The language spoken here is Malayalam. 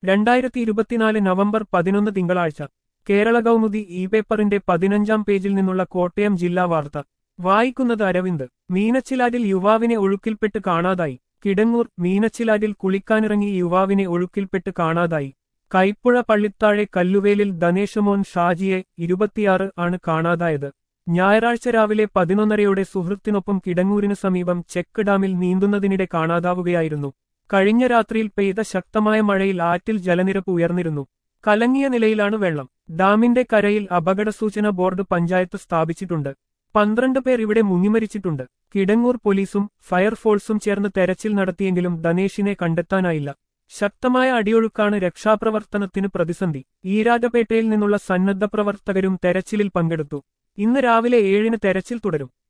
രണ്ടായിരത്തി ഇരുപത്തിനാല് നവംബർ പതിനൊന്ന് തിങ്കളാഴ്ച കേരള കൗമുദി ഇ പേപ്പറിന്റെ പതിനഞ്ചാം പേജിൽ നിന്നുള്ള കോട്ടയം ജില്ലാ വാർത്ത വായിക്കുന്നത് അരവിന്ദ് മീനച്ചിലാറ്റിൽ യുവാവിനെ ഒഴുക്കിൽപ്പെട്ട് കാണാതായി കിടങ്ങൂർ മീനച്ചിലാറ്റിൽ കുളിക്കാനിറങ്ങി യുവാവിനെ ഒഴുക്കിൽപ്പെട്ട് കാണാതായി കൈപ്പുഴ പള്ളിത്താഴെ കല്ലുവേലിൽ ധനേഷമോൻ ഷാജിയെ ഇരുപത്തിയാറ് ആണ് കാണാതായത് ഞായറാഴ്ച രാവിലെ പതിനൊന്നരയോടെ സുഹൃത്തിനൊപ്പം കിടങ്ങൂരിന് സമീപം ചെക്ക് ഡാമിൽ നീന്തുന്നതിനിടെ കാണാതാവുകയായിരുന്നു കഴിഞ്ഞ രാത്രിയിൽ പെയ്ത ശക്തമായ മഴയിൽ ആറ്റിൽ ജലനിരപ്പ് ഉയർന്നിരുന്നു കലങ്ങിയ നിലയിലാണ് വെള്ളം ഡാമിന്റെ കരയിൽ അപകടസൂചന ബോർഡ് പഞ്ചായത്ത് സ്ഥാപിച്ചിട്ടുണ്ട് പന്ത്രണ്ട് പേർ ഇവിടെ മുങ്ങിമരിച്ചിട്ടുണ്ട് കിടങ്ങൂർ പോലീസും ഫയർഫോഴ്സും ചേർന്ന് തെരച്ചിൽ നടത്തിയെങ്കിലും ധനേഷിനെ കണ്ടെത്താനായില്ല ശക്തമായ അടിയൊഴുക്കാണ് രക്ഷാപ്രവർത്തനത്തിന് പ്രതിസന്ധി ഈരാജപേട്ടയിൽ നിന്നുള്ള സന്നദ്ധ പ്രവർത്തകരും തെരച്ചിലിൽ പങ്കെടുത്തു ഇന്ന് രാവിലെ ഏഴിന് തെരച്ചിൽ തുടരും